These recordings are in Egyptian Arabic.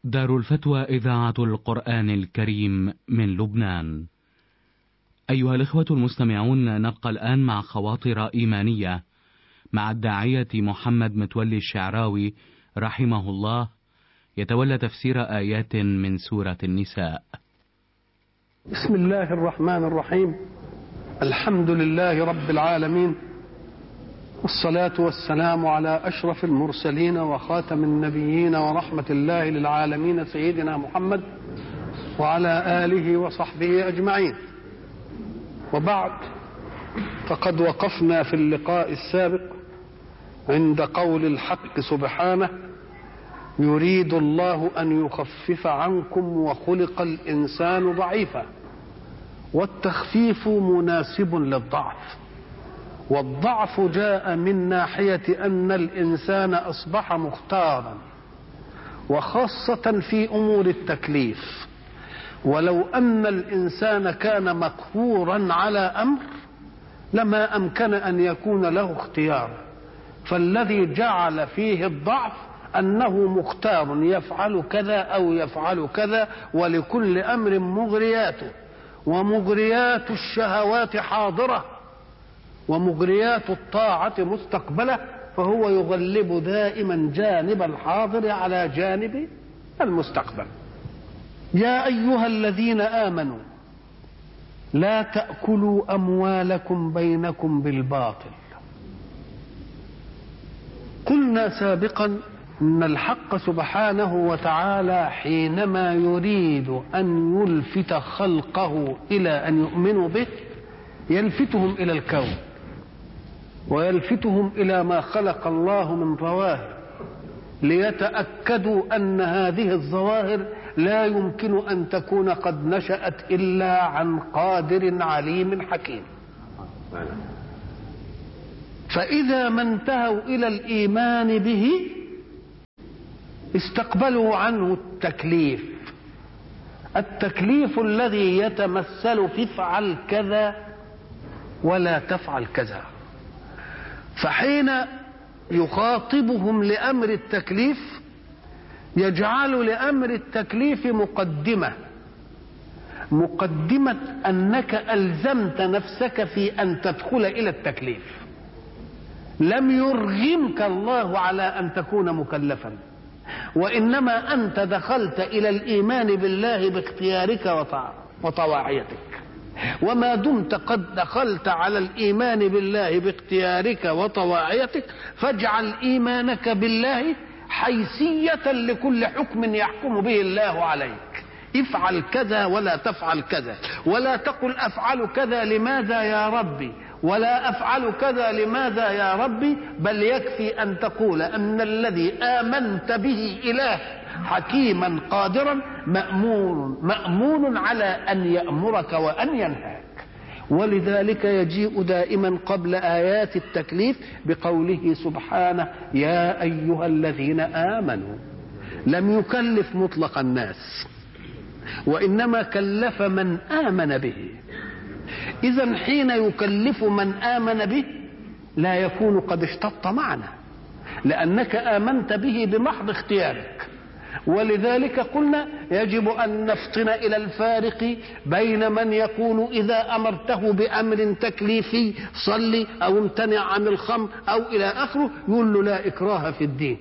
دار الفتوى إذاعة القرآن الكريم من لبنان. أيها الإخوة المستمعون نبقى الآن مع خواطر إيمانية مع الداعية محمد متولي الشعراوي رحمه الله يتولى تفسير آيات من سورة النساء. بسم الله الرحمن الرحيم الحمد لله رب العالمين والصلاة والسلام على أشرف المرسلين وخاتم النبيين ورحمة الله للعالمين سيدنا محمد وعلى آله وصحبه أجمعين وبعد فقد وقفنا في اللقاء السابق عند قول الحق سبحانه يريد الله أن يخفف عنكم وخلق الإنسان ضعيفا والتخفيف مناسب للضعف والضعف جاء من ناحية أن الإنسان أصبح مختارا وخاصة في أمور التكليف ولو أن الإنسان كان مقهورا على أمر لما أمكن أن يكون له اختيار فالذي جعل فيه الضعف أنه مختار يفعل كذا أو يفعل كذا ولكل أمر مغرياته ومغريات الشهوات حاضره ومغريات الطاعة مستقبلة فهو يغلب دائما جانب الحاضر على جانب المستقبل يا أيها الذين آمنوا لا تأكلوا أموالكم بينكم بالباطل قلنا سابقا ان الحق سبحانه وتعالى حينما يريد ان يلفت خلقه الى ان يؤمنوا به يلفتهم الى الكون ويلفتهم الى ما خلق الله من ظواهر ليتاكدوا ان هذه الظواهر لا يمكن ان تكون قد نشات الا عن قادر عليم حكيم فاذا ما انتهوا الى الايمان به استقبلوا عنه التكليف التكليف الذي يتمثل في افعل كذا ولا تفعل كذا فحين يخاطبهم لامر التكليف يجعل لامر التكليف مقدمه مقدمه انك الزمت نفسك في ان تدخل الى التكليف لم يرغمك الله على ان تكون مكلفا وانما انت دخلت الى الايمان بالله باختيارك وطواعيتك وما دمت قد دخلت على الايمان بالله باختيارك وطواعيتك فاجعل ايمانك بالله حيثيه لكل حكم يحكم به الله عليك افعل كذا ولا تفعل كذا ولا تقل افعل كذا لماذا يا ربي ولا افعل كذا لماذا يا ربي بل يكفي ان تقول ان الذي امنت به اله حكيما قادرا مامون مامون على ان يامرك وان ينهاك ولذلك يجيء دائما قبل ايات التكليف بقوله سبحانه يا ايها الذين امنوا لم يكلف مطلق الناس وانما كلف من امن به اذا حين يكلف من امن به لا يكون قد اشتط معنا لانك امنت به بمحض اختيارك ولذلك قلنا يجب ان نفطن الى الفارق بين من يقول اذا امرته بامر تكليفي صلي او امتنع عن الخمر او الى اخره يقول له لا اكراه في الدين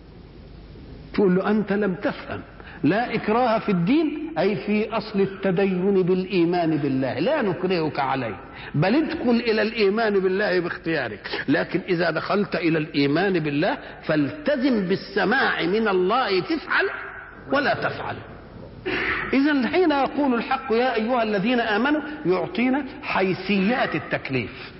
تقول له انت لم تفهم لا إكراه في الدين أي في أصل التدين بالإيمان بالله لا نكرهك عليه بل ادخل إلى الإيمان بالله باختيارك لكن إذا دخلت إلى الإيمان بالله فالتزم بالسماع من الله تفعل ولا تفعل إذا حين يقول الحق يا أيها الذين آمنوا يعطينا حيثيات التكليف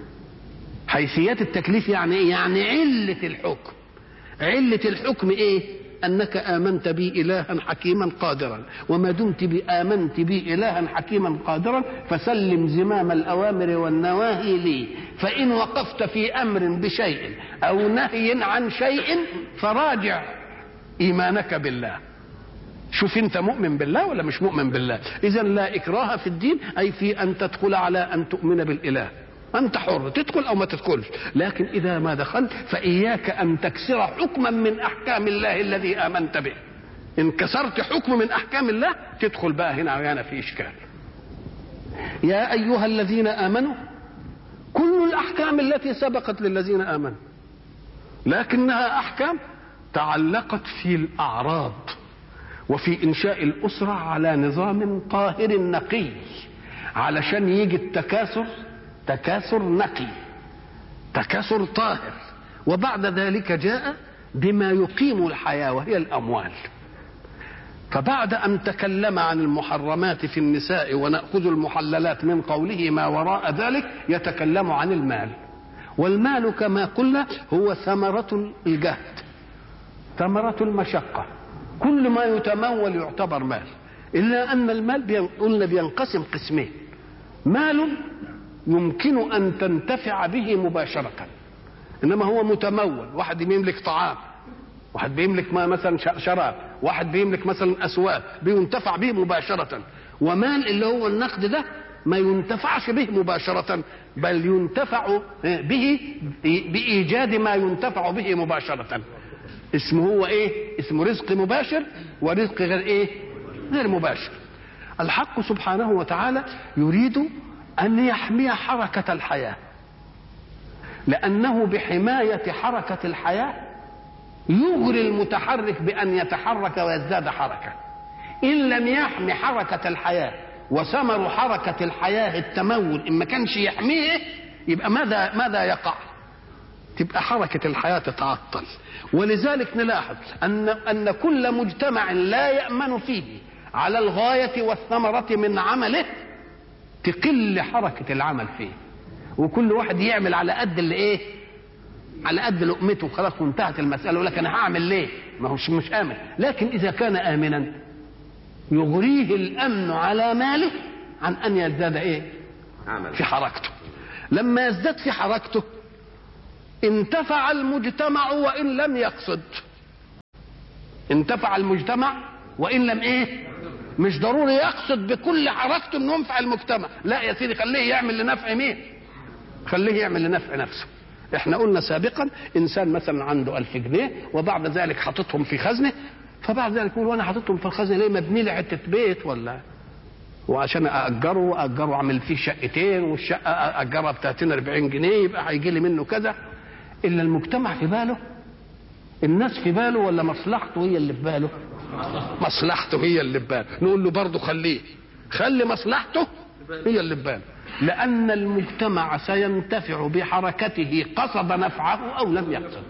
حيثيات التكليف يعني إيه؟ يعني علة الحكم علة الحكم إيه؟ انك امنت بي الها حكيما قادرا وما دمت بي امنت بي الها حكيما قادرا فسلم زمام الاوامر والنواهي لي فان وقفت في امر بشيء او نهي عن شيء فراجع ايمانك بالله شوف انت مؤمن بالله ولا مش مؤمن بالله اذا لا اكراه في الدين اي في ان تدخل على ان تؤمن بالاله أنت حر تدخل أو ما تدخلش لكن إذا ما دخلت فإياك أن تكسر حكما من أحكام الله الذي آمنت به ان كسرت حكم من احكام الله تدخل بقى هنا وهنا في اشكال يا ايها الذين امنوا كل الاحكام التي سبقت للذين امنوا لكنها احكام تعلقت في الاعراض وفي انشاء الاسره على نظام طاهر نقي علشان يجي التكاثر تكاثر نقي تكاثر طاهر وبعد ذلك جاء بما يقيم الحياه وهي الاموال فبعد ان تكلم عن المحرمات في النساء وناخذ المحللات من قوله ما وراء ذلك يتكلم عن المال والمال كما قلنا هو ثمره الجهد ثمره المشقه كل ما يتمول يعتبر مال الا ان المال قلنا بينقسم قسمين مال يمكن ان تنتفع به مباشره انما هو متمول واحد بيملك طعام واحد بيملك مثلا شراب واحد بيملك مثلا اسواق بينتفع به مباشره ومال اللي هو النقد ده ما ينتفعش به مباشرة بل ينتفع به بإيجاد ما ينتفع به مباشرة اسمه هو ايه اسمه رزق مباشر ورزق غير ايه غير مباشر الحق سبحانه وتعالى يريد ان يحمي حركه الحياه لانه بحمايه حركه الحياه يغري المتحرك بان يتحرك ويزداد حركه ان لم يحمي حركه الحياه وثمر حركه الحياه التمول ان ما كانش يحميه يبقى ماذا ماذا يقع تبقى حركه الحياه تتعطل ولذلك نلاحظ ان ان كل مجتمع لا يامن فيه على الغايه والثمره من عمله تقل حركه العمل فيه وكل واحد يعمل على قد اللي ايه على قد لقمته خلاص وانتهت المساله يقول لك انا هعمل ليه ما هوش مش امن لكن اذا كان امنا يغريه الامن على ماله عن ان يزداد ايه عمل في حركته لما يزداد في حركته انتفع المجتمع وان لم يقصد انتفع المجتمع وان لم ايه مش ضروري يقصد بكل حركته انه ينفع المجتمع لا يا سيدي خليه يعمل لنفع مين خليه يعمل لنفع نفسه احنا قلنا سابقا انسان مثلا عنده ألف جنيه وبعد ذلك حاططهم في خزنه فبعد ذلك يقول وانا حاططهم في الخزنه ليه مبني لي حته بيت ولا وعشان اجره اجره اعمل فيه شقتين والشقه اجرها ب 30 40 جنيه يبقى هيجي لي منه كذا الا المجتمع في باله الناس في باله ولا مصلحته هي اللي في باله مصلحته هي اللي في باله نقول له برضه خليه خلي مصلحته هي اللي في باله لأن المجتمع سينتفع بحركته قصد نفعه أو لم يقصد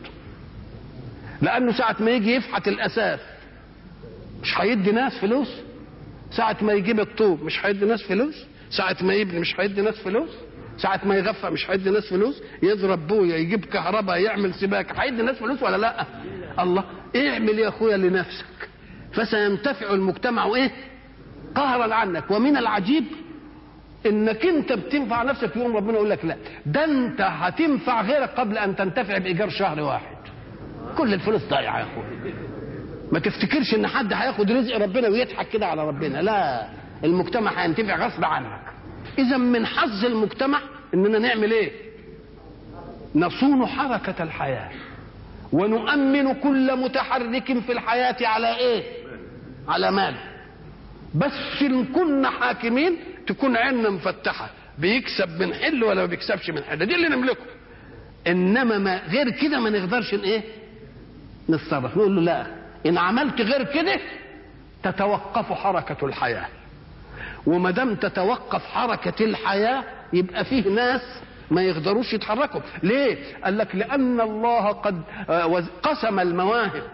لأنه ساعة ما يجي يفحت الأساس مش هيدي ناس فلوس ساعة ما يجيب الطوب مش هيدي ناس فلوس ساعة ما يبني مش هيدي ناس فلوس ساعة ما يغفى مش هيدي ناس فلوس يضرب بويا يجيب كهرباء يعمل سباكة هيدي ناس فلوس ولا لا الله اعمل يا اخويا لنفسك فسينتفع المجتمع ايه قهرا عنك ومن العجيب انك انت بتنفع نفسك يوم ربنا يقول لك لا ده انت هتنفع غيرك قبل ان تنتفع بايجار شهر واحد كل الفلوس ضايعه يا اخويا ما تفتكرش ان حد هياخد رزق ربنا ويضحك كده على ربنا لا المجتمع هينتفع غصب عنك اذا من حظ المجتمع اننا نعمل ايه نصون حركه الحياه ونؤمن كل متحرك في الحياه على ايه على مال بس ان كنا حاكمين تكون عيننا مفتحه بيكسب من حل ولا ما بيكسبش من حل دي اللي نملكه انما ما غير كده ما نقدرش ايه نتصرف نقول له لا ان عملت غير كده تتوقف حركه الحياه وما دام تتوقف حركه الحياه يبقى فيه ناس ما يقدروش يتحركوا ليه قال لك لان الله قد قسم المواهب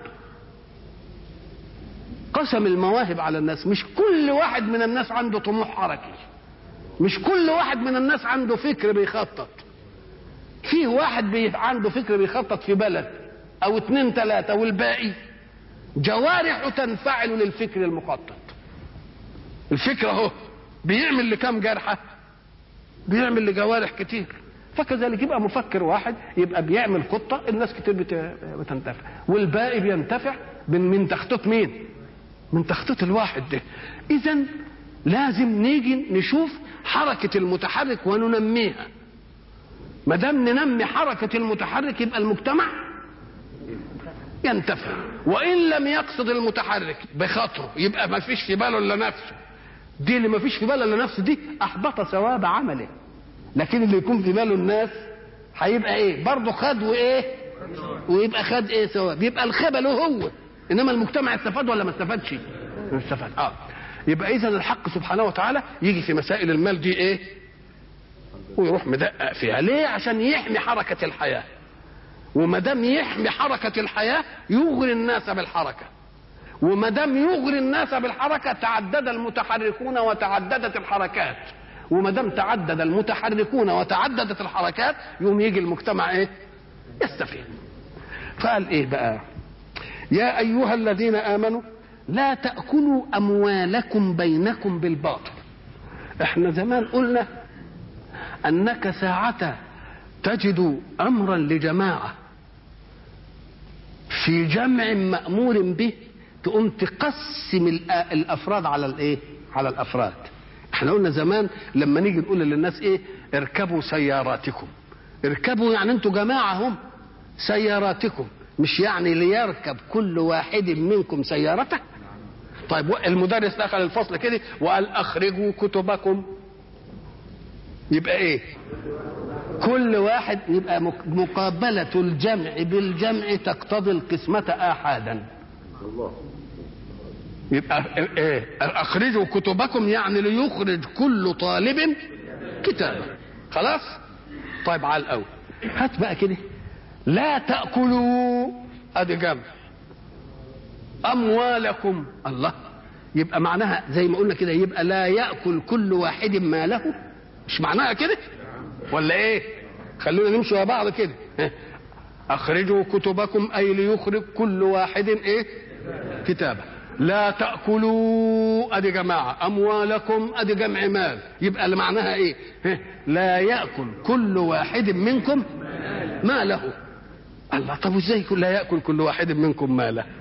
قسم المواهب على الناس مش كل واحد من الناس عنده طموح حركي مش كل واحد من الناس عنده فكر بيخطط فيه واحد بي عنده فكر بيخطط في بلد او اتنين تلاتة والباقي جوارح تنفعل للفكر المخطط الفكر اهو بيعمل لكم جرحة بيعمل لجوارح كتير فكذلك يبقى مفكر واحد يبقى بيعمل خطة الناس كتير بتنتفع والباقي بينتفع من تخطيط مين من تخطيط الواحد ده اذا لازم نيجي نشوف حركة المتحرك وننميها ما دام ننمي حركة المتحرك يبقى المجتمع ينتفع وان لم يقصد المتحرك بخاطره يبقى ما فيش في باله الا نفسه دي اللي ما فيش في باله الا نفسه دي احبط ثواب عمله لكن اللي يكون في باله الناس هيبقى ايه برضه خد وايه ويبقى خد ايه ثواب يبقى الخيبه له هو انما المجتمع استفاد ولا ما استفادش استفاد اه يبقى اذا الحق سبحانه وتعالى يجي في مسائل المال دي ايه ويروح مدقق فيها ليه عشان يحمي حركه الحياه وما دام يحمي حركه الحياه يغري الناس بالحركه وما دام يغري الناس بالحركه تعدد المتحركون وتعددت الحركات وما دام تعدد المتحركون وتعددت الحركات يوم يجي المجتمع ايه يستفيد قال ايه بقى يا ايها الذين امنوا لا تاكلوا اموالكم بينكم بالباطل احنا زمان قلنا انك ساعه تجد امرا لجماعه في جمع مامور به تقوم تقسم الافراد على الايه على الافراد احنا قلنا زمان لما نيجي نقول للناس ايه اركبوا سياراتكم اركبوا يعني انتوا جماعه هم سياراتكم مش يعني ليركب كل واحد منكم سيارته طيب المدرس دخل الفصل كده وقال اخرجوا كتبكم يبقى ايه كل واحد يبقى مقابلة الجمع بالجمع تقتضي القسمة آحادا الله يبقى ايه اخرجوا كتبكم يعني ليخرج كل طالب كتابه خلاص طيب على الاول هات بقى كده لا تاكلوا ادي جنب اموالكم الله يبقى معناها زي ما قلنا كده يبقى لا ياكل كل واحد ماله مش معناها كده ولا ايه خلونا نمشي مع بعض كده اخرجوا كتبكم اي ليخرج كل واحد ايه كتابه لا تأكلوا أدي جماعة أموالكم أدي جمع مال يبقى اللي معناها إيه لا يأكل كل واحد منكم ماله الله طب ازاي لا يأكل كل واحد منكم ماله